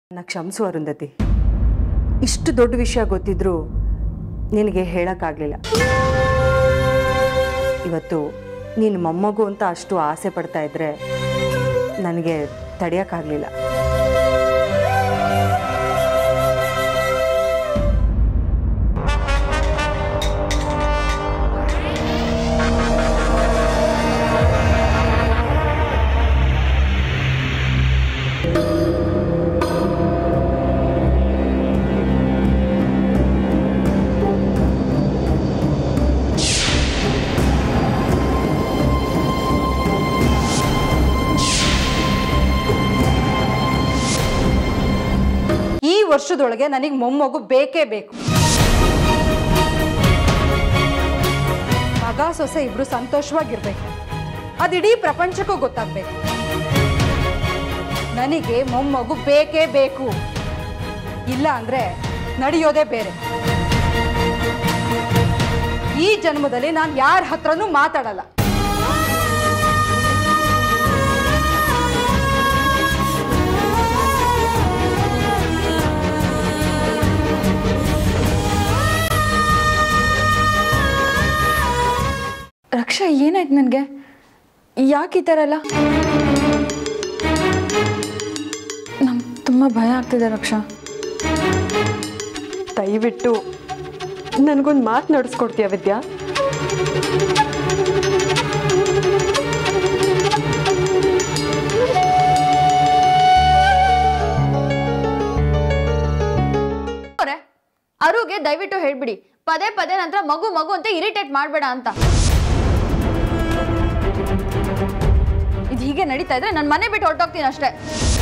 ನನ್ನ ಕ್ಷಮಿಸು ಅರುಂಧತಿ ಇಷ್ಟು ದೊಡ್ಡ ವಿಷಯ ಗೊತ್ತಿದ್ರೂ ನಿನಗೆ ಹೇಳೋಕ್ಕಾಗಲಿಲ್ಲ ಇವತ್ತು ನೀನು ಮೊಮ್ಮಗು ಅಂತ ಅಷ್ಟು ಆಸೆ ಪಡ್ತಾ ಇದ್ರೆ ನನಗೆ ತಡೆಯೋಕ್ಕಾಗಲಿಲ್ಲ ಈ ವರ್ಷದೊಳಗೆ ನನಗೆ ಮೊಮ್ಮಗು ಬೇಕೇ ಬೇಕು ಮಗ ಸೊಸೆ ಇಬ್ರು ಸಂತೋಷವಾಗಿರ್ಬೇಕು ಅದಿಡೀ ಪ್ರಪಂಚಕ್ಕೂ ಗೊತ್ತಾಗ್ಬೇಕು ನನಗೆ ಮೊಮ್ಮಗು ಬೇಕೇ ಬೇಕು ಇಲ್ಲ ಅಂದ್ರೆ ನಡೆಯೋದೇ ಬೇರೆ ಈ ಜನ್ಮದಲ್ಲಿ ನಾನು ಯಾರ ಹತ್ರನೂ ಮಾತಾಡಲ್ಲ ರಕ್ಷಾ ಏನಾಯ್ತು ನನಗೆ ಯಾಕೆ ಈ ಥರ ಎಲ್ಲ ನಂಗೆ ತುಂಬ ಭಯ ಆಗ್ತಿದೆ ರಕ್ಷಾ ದಯವಿಟ್ಟು ನನಗೊಂದು ಮಾತು ನಡೆಸ್ಕೊಡ್ತೀಯ ವಿದ್ಯಾ ಅವ್ರೆ ಅರುಗೆ ದಯವಿಟ್ಟು ಹೇಳ್ಬಿಡಿ ಪದೇ ಪದೇ ನಂತರ ಮಗು ಮಗು ಅಂತ ಇರಿಟೇಟ್ ಮಾಡಬೇಡ ಅಂತ ಇದು ಹೀಗೆ ನಡೀತಾ ಇದ್ರೆ ನಾನು ಮನೆ ಬಿಟ್ಟು ಹೊರಟೋಗ್ತೀನಿ ಅಷ್ಟೇ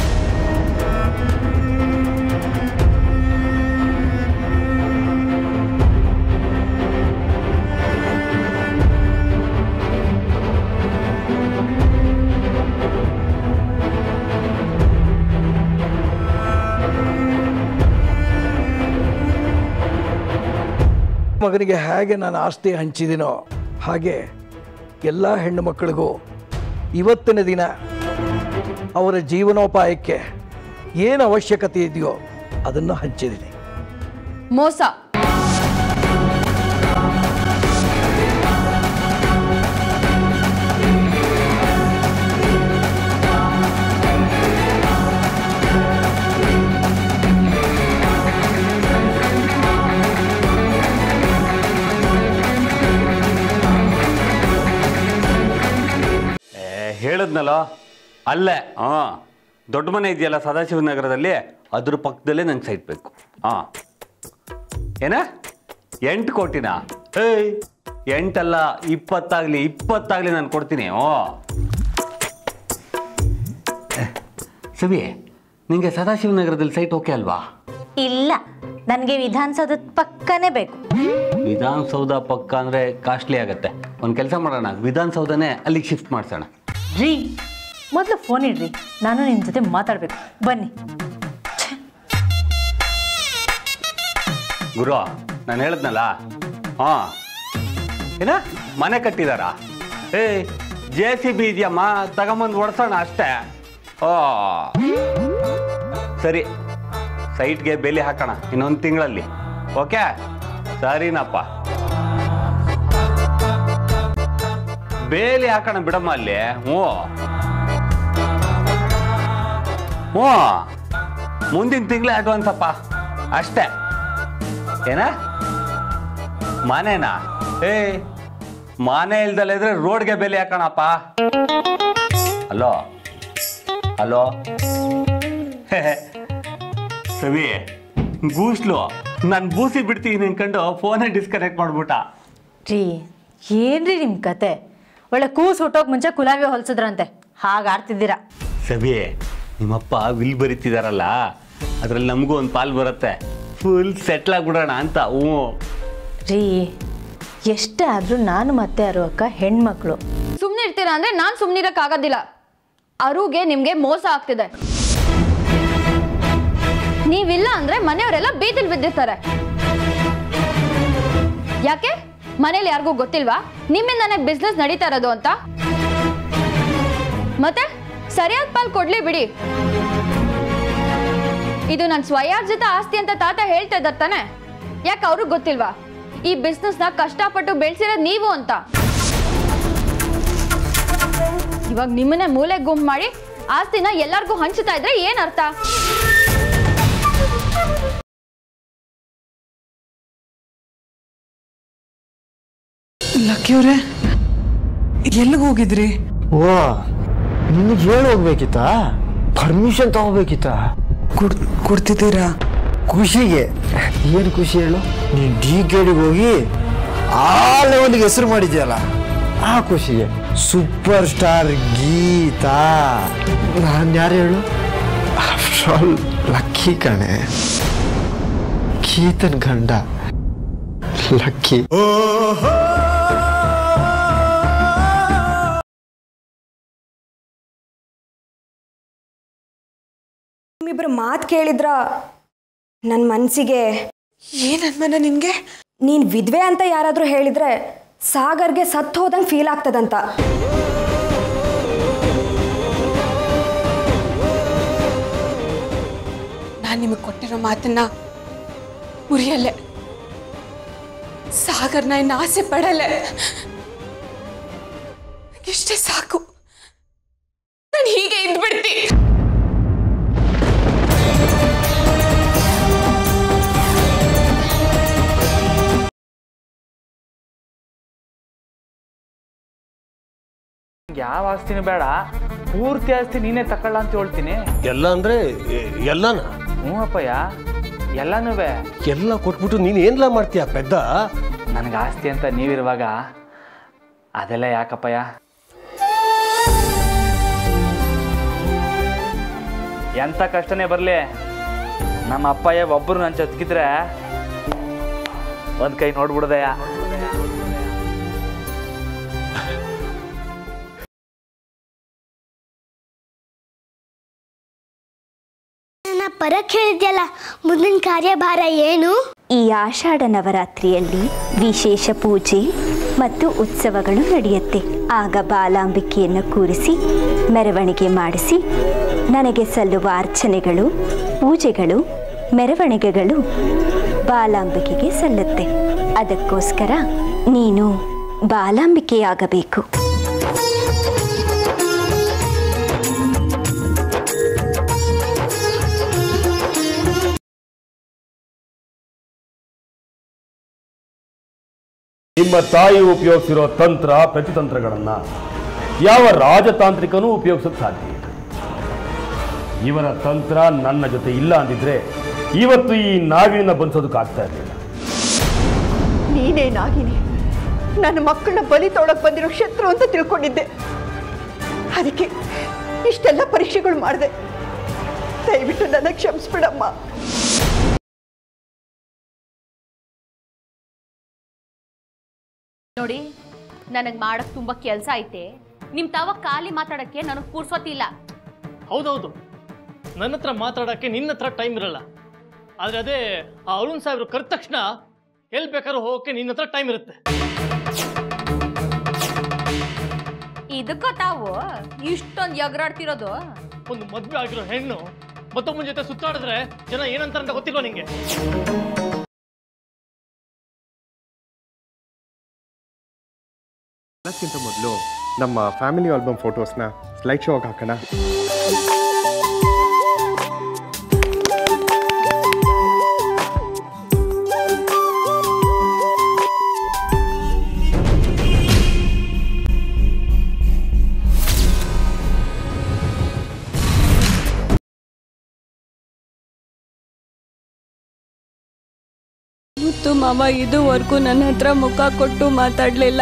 ಮಗನಿಗೆ ಹೇಗೆ ನಾನು ಆಸ್ತಿ ಹಂಚಿದಿನೋ ಹಾಗೆ ಎಲ್ಲ ಹೆಣ್ಣು ಮಕ್ಕಳಿಗೂ ಇವತ್ತಿನ ದಿನ ಅವರ ಜೀವನೋಪಾಯಕ್ಕೆ ಏನು ಅವಶ್ಯಕತೆ ಇದೆಯೋ ಅದನ್ನು ಹಂಚಿದ್ದೀನಿ ಮೋಸ ಏ ಹೇಳಿದ್ನಲ್ಲ ಅಲ್ಲೇ ಹಾಂ ದೊಡ್ಡ ಮನೆ ಇದೆಯಲ್ಲ ಸದಾಶಿವ ನಗರದಲ್ಲಿ ಅದ್ರ ಪಕ್ಕದಲ್ಲೇ ನಂಗೆ ಸೈಟ್ ಬೇಕು ಹಾಂ ಏನ ಎಂಟು ಕೋಟಿನಾ ಏಯ್ ಎಂಟಲ್ಲ ಇಪ್ಪತ್ತಾಗ್ಲಿ ಇಪ್ಪತ್ತಾಗ್ಲಿ ನಾನು ಕೊಡ್ತೀನಿ ಓ ಏ, ಸವಿ ನಿಂಗೆ ಸದಾಶಿವ ನಗರದಲ್ಲಿ ಸೈಟ್ ಓಕೆ ಅಲ್ವಾ ಇಲ್ಲ ನನಗೆ ವಿಧಾನಸೌಧದ ಪಕ್ಕನೇ ಬೇಕು ವಿಧಾನಸೌಧ ಪಕ್ಕ ಅಂದರೆ ಕಾಸ್ಟ್ಲಿ ಆಗತ್ತೆ ಒಂದು ಕೆಲಸ ಮಾಡೋಣ ವಿಧಾನಸೌಧನೇ ಅಲ್ಲಿಗೆ ಶಿಫ್ಟ್ ಮಾಡಿಸೋಣ ರೀ ಮೊದಲು ಫೋನ್ ಇಡ್ರಿ ನಾನು ನಿಮ್ಮ ಜೊತೆ ಮಾತಾಡಬೇಕು ಬನ್ನಿ ಗುರು ನಾನು ಹೇಳಿದ್ನಲ್ಲ ಹಾಂ ಏನ ಮನೆ ಕಟ್ಟಿದಾರ ಏ ಜೆ ಸಿ ಬಿ ಇದೆಯಮ್ಮ ತಗೊಂಬಂದು ಓಡಿಸೋಣ ಅಷ್ಟೇ ಓ ಸರಿ ಸೈಟ್ಗೆ ಬೇಲಿ ಹಾಕೋಣ ಇನ್ನೊಂದು ತಿಂಗಳಲ್ಲಿ ಓಕೆ ಸರಿನಪ್ಪ ಬೇಲಿ ಹಾಕೋಣ ಬಿಡಮ್ಮ ಅಲ್ಲಿ ಹ್ಞೂ ಹ್ಞೂ ಮುಂದಿನ ತಿಂಗಳೇ ಅಡ್ವಾನ್ಸ್ ಅಪ್ಪ ಅಷ್ಟೇ ಏನ ಮನೆನಾ ಏ ಮನೆ ಇಲ್ದಲ್ಲ ಇದ್ರೆ ರೋಡ್ಗೆ ಬೆಲೆ ಹಾಕೋಣಪ್ಪ ಹಲೋ ಹಲೋ ಸವಿ ಗೂಸ್ಲು ನಾನು ಬೂಸಿ ಬಿಡ್ತೀನಿ ಅನ್ಕೊಂಡು ಫೋನೇ ಡಿಸ್ಕನೆಕ್ಟ್ ಮಾಡ್ಬಿಟ್ಟ ರೀ ಏನ್ರಿ ನಿಮ್ಮ ಕತೆ ಒಳ್ಳೆ ಕೂಸು ಹುಟ್ಟೋಕ್ ಮುಂಚೆ ಕುಲಾವಿ ಹೊಲ್ಸಿದ್ರಂತೆ ಹಾಗೆ ಆಡ್ತಿದ್ದೀರಾ ಸವಿ ನಿಮ್ಮಪ್ಪ ವಿಲ್ ಬರೀತಿದಾರಲ್ಲ ಅದ್ರಲ್ಲಿ ನಮಗೂ ಒಂದು ಪಾಲ್ ಬರುತ್ತೆ ಫುಲ್ ಸೆಟ್ಲ್ ಆಗ್ಬಿಡೋಣ ಅಂತ ಹ್ಞೂ ರೀ ಎಷ್ಟೇ ಆದರೂ ನಾನು ಮತ್ತೆ ಅರು ಅಕ್ಕ ಹೆಣ್ಮಕ್ಳು ಸುಮ್ಮನೆ ಇರ್ತೀರಾ ಅಂದ್ರೆ ನಾನು ಸುಮ್ಮನಿರಕ್ಕಾಗೋದಿಲ್ಲ ಅರುಗೆ ನಿಮ್ಗೆ ಮೋಸ ಆಗ್ತಿದೆ ನೀವಿಲ್ಲ ಅಂದ್ರೆ ಮನೆಯವರೆಲ್ಲ ಬೀದಿಲ್ ಬಿದ್ದಿರ್ತಾರೆ ಯಾಕೆ ಮನೇಲಿ ಯಾರಿಗೂ ಗೊತ್ತಿಲ್ವಾ ನಿಮ್ಮಿಂದಾನೆ ಬಿಸ್ನೆಸ್ ನಡೀತಾ ಇರೋದು ಅಂತ ಮತ್ತೆ ಸರಿಯಾದ ಪಾಲ್ ಕೊಡ್ಲಿ ಬಿಡಿ ಇದು ನನ್ನ ಸ್ವಯಾರ್ಜಿತ ಆಸ್ತಿ ಅಂತ ತಾತ ಹೇಳ್ತಾ ಇದ್ದಾರೆ ತಾನೆ ಯಾಕೆ ಅವ್ರಿಗೆ ಗೊತ್ತಿಲ್ವಾ ಈ ಬಿಸ್ನೆಸ್ನ ಕಷ್ಟಪಟ್ಟು ಬೆಳೆಸಿರೋದು ನೀವು ಅಂತ ಇವಾಗ ನಿಮ್ಮನ್ನೇ ಮೂಲೆ ಗುಂಪು ಮಾಡಿ ಆಸ್ತಿನ ಎಲ್ಲರಿಗೂ ಹಂಚುತ್ತಾ ಇದ್ರೆ ಏನ್ ಅರ್ಥ ಲಕ್ಕಿಯವ್ರೆ ಎಲ್ಲಿಗೆ ಹೋಗಿದ್ರಿ ಓ ನಿನಗೆ ಹೇಳಿ ಹೋಗ್ಬೇಕಿತ್ತಾ ಪರ್ಮಿಷನ್ ತಗೋಬೇಕಿತ್ತಾ ಕೊಡ್ ಕೊಡ್ತಿದ್ದೀರಾ ಖುಷಿಗೆ ಏನು ಖುಷಿ ಹೇಳು ನೀನು ಡಿ ಕೆಡಿಗೆ ಹೋಗಿ ಆ ಲೆವೆಲ್ಗೆ ಹೆಸರು ಮಾಡಿದ್ಯಲ್ಲ ಆ ಖುಷಿಗೆ ಸೂಪರ್ ಸ್ಟಾರ್ ಗೀತಾ ನಾನು ಯಾರು ಹೇಳು ಆಫ್ಟರ್ ಆಲ್ ಲಕ್ಕಿ ಕಣೆ ಗೀತನ್ ಗಂಡ ಲಕ್ಕಿ ನಿಮ್ಮಿಬ್ಬರ ಮಾತು ಕೇಳಿದ್ರ ನನ್ನ ಮನಸ್ಸಿಗೆ ಏನ್ ಅನ್ಮಾನ ನಿನ್ಗೆ ನೀನು ವಿದ್ವೆ ಅಂತ ಯಾರಾದರೂ ಹೇಳಿದ್ರೆ ಸಾಗರ್ಗೆ ಸತ್ತು ಹೋದಂಗೆ ಫೀಲ್ ಆಗ್ತದಂತ ನಾನು ನಿಮಗೆ ಕೊಟ್ಟಿರೋ ಮಾತನ್ನ ಮುರಿಯಲ್ಲೆ ಸಾಗರ್ನ ಇನ್ನು ಆಸೆ ಪಡಲೆ ಇಷ್ಟೇ ಸಾಕು ನಾನು ಹೀಗೆ ಇದ್ಬಿಡ್ತಿ ಯಾವ ಆಸ್ತಿನೂ ಬೇಡ ಪೂರ್ತಿ ಆಸ್ತಿ ನೀನೇ ತಕೊಳ್ಳ ಅಂತ ಹೇಳ್ತೀನಿ ಎಲ್ಲ ಅಂದ್ರೆ ಎ- ಎಲ್ಲನ ಹ್ಞೂ ಅಪ್ಪಯ್ಯ ಎಲ್ಲನೂ ಎಲ್ಲ ಕೊಟ್ಬಿಟ್ಟು ನೀನು ಏನ್ಲ ಮಾಡ್ತೀಯ ಪೆದ್ದ ನನಗೆ ಆಸ್ತಿ ಅಂತ ನೀವಿರುವಾಗ ಅದೆಲ್ಲ ಯಾಕಪ್ಪಯ್ಯ ಎಂಥ ಕಷ್ಟನೇ ಬರಲಿ ನಮ್ಮ ಅಪ್ಪಯ್ಯ ಒಬ್ಬರು ನನ್ನ ಜೊತೆಗಿದ್ರೆ ಒಂದು ಕೈ ನೋಡ್ಬಿಡ್ದಯ್ಯ ನನ್ನ ಪರಕ್ ಹೇಳಿದ್ಯಲ್ಲ ಮುಂದಿನ ಕಾರ್ಯಭಾರ ಏನು ಈ ಆಷಾಢ ನವರಾತ್ರಿಯಲ್ಲಿ ವಿಶೇಷ ಪೂಜೆ ಮತ್ತು ಉತ್ಸವಗಳು ನಡೆಯುತ್ತೆ ಆಗ ಬಾಲಾಂಬಿಕೆಯನ್ನು ಕೂರಿಸಿ ಮೆರವಣಿಗೆ ಮಾಡಿಸಿ ನನಗೆ ಸಲ್ಲುವ ಅರ್ಚನೆಗಳು ಪೂಜೆಗಳು ಮೆರವಣಿಗೆಗಳು ಬಾಲಾಂಬಿಕೆಗೆ ಸಲ್ಲುತ್ತೆ ಅದಕ್ಕೋಸ್ಕರ ನೀನು ಬಾಲಾಂಬಿಕೆಯಾಗಬೇಕು ನಿಮ್ಮ ತಾಯಿ ಉಪಯೋಗಿಸಿರೋ ತಂತ್ರ ಪ್ರತಿತಂತ್ರಗಳನ್ನ ಯಾವ ರಾಜತಾಂತ್ರಿಕನೂ ಉಪಯೋಗಿಸೋಕೆ ಸಾಧ್ಯ ಇಲ್ಲ ಇವರ ತಂತ್ರ ನನ್ನ ಜೊತೆ ಇಲ್ಲ ಅಂದಿದ್ರೆ ಇವತ್ತು ಈ ನಾವಿನ ಬಂಧಿಸೋದಕ್ಕಾಗ್ತಾ ಇರಲಿಲ್ಲ ನೀನೇ ನಾಗಿನಿ ನನ್ನ ಮಕ್ಕಳನ್ನ ಬಲಿ ತೊಳಕ್ ಬಂದಿರೋ ಶತ್ರು ಅಂತ ತಿಳ್ಕೊಂಡಿದ್ದೆ ಅದಕ್ಕೆ ಇಷ್ಟೆಲ್ಲ ಪರೀಕ್ಷೆಗಳು ಮಾಡಿದೆ ದಯವಿಟ್ಟು ನನ್ನ ಕ್ಷಮಿಸ್ಬಿಡಮ್ಮ ನೋಡಿ ನನಗೆ ಮಾಡಕ್ ತುಂಬಾ ಕೆಲಸ ಐತೆ ನಿಮ್ ತಾವ ಖಾಲಿ ಮಾತಾಡಕ್ಕೆ ನನಗೆ ಪುರ್ಸೊತ್ತಿಲ್ಲ ಹೌದೌದು ನನ್ನ ಹತ್ರ ಮಾತಾಡೋಕ್ಕೆ ನಿನ್ನ ಹತ್ರ ಟೈಮ್ ಇರಲ್ಲ ಆದರೆ ಅದೇ ಆ ಅರುಣ್ ಸಾಹೇಬ್ರು ಕರೆದ ತಕ್ಷಣ ಎಲ್ಲಿ ಬೇಕಾದ್ರೂ ಹೋಗೋಕ್ಕೆ ನಿನ್ನ ಹತ್ರ ಟೈಮ್ ಇರುತ್ತೆ ಇದಕ್ಕ ತಾವು ಇಷ್ಟೊಂದು ಎಗರಾಡ್ತಿರೋದು ಒಂದು ಮದುವೆ ಆಗಿರೋ ಹೆಣ್ಣು ಮತ್ತೊಬ್ಬನ ಜೊತೆ ಸುತ್ತಾಡಿದ್ರೆ ಜನ ಏನಂತಾರೆ ಅಂತ ಗೊತ್ತಿಲ್ವಾ ನಿಂಗೆ ಅದಕ್ಕಿಂತ ಮೊದಲು ನಮ್ಮ ಫ್ಯಾಮಿಲಿ ಆಲ್ಬಮ್ ಫೋಟೋಸ್ನ ಸ್ಲೈಡ್ ಶೋ ಹಾಕೋಣ ಮುತ್ತು ಮಾವ ಇದುವರೆಗೂ ನನ್ನ ಹತ್ರ ಮುಖ ಕೊಟ್ಟು ಮಾತಾಡಲಿಲ್ಲ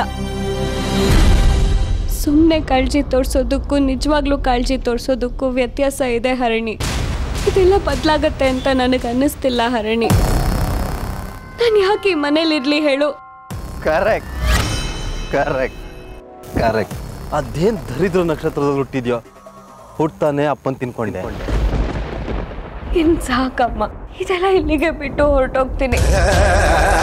ಸುಮ್ಮನೆ ಕಾಳಜಿ ತೋರಿಸೋದಕ್ಕೂ ನಿಜವಾಗ್ಲೂ ಕಾಳಜಿ ತೋರಿಸೋದಕ್ಕೂ ವ್ಯತ್ಯಾಸ ಇದೆ ಹರಣಿ ಇದೆಲ್ಲ ಬದಲಾಗತ್ತೆ ಅಂತ ನನಗೆ ಅನ್ನಿಸ್ತಿಲ್ಲ ಹರಣಿ ನಾನು ಯಾಕೆ ಈ ಮನೇಲಿರ್ಲಿ ಹೇಳು ಕರೆಕ್ಟ್ ಕರೆಕ್ಟ್ ಕರೆಕ್ಟ್ ಅದೇನ್ ದರಿದ್ರ ನಕ್ಷತ್ರದಲ್ಲಿ ಹುಟ್ಟಿದ್ಯೋ ಹುಟ್ತಾನೆ ಅಪ್ಪನ್ ತಿನ್ಕೊಂಡೆ ಇನ್ ಸಾಕಮ್ಮ ಇದೆಲ್ಲ ಇಲ್ಲಿಗೆ ಬಿಟ್ಟು ಹೊರಟೋಗ್ತೀನಿ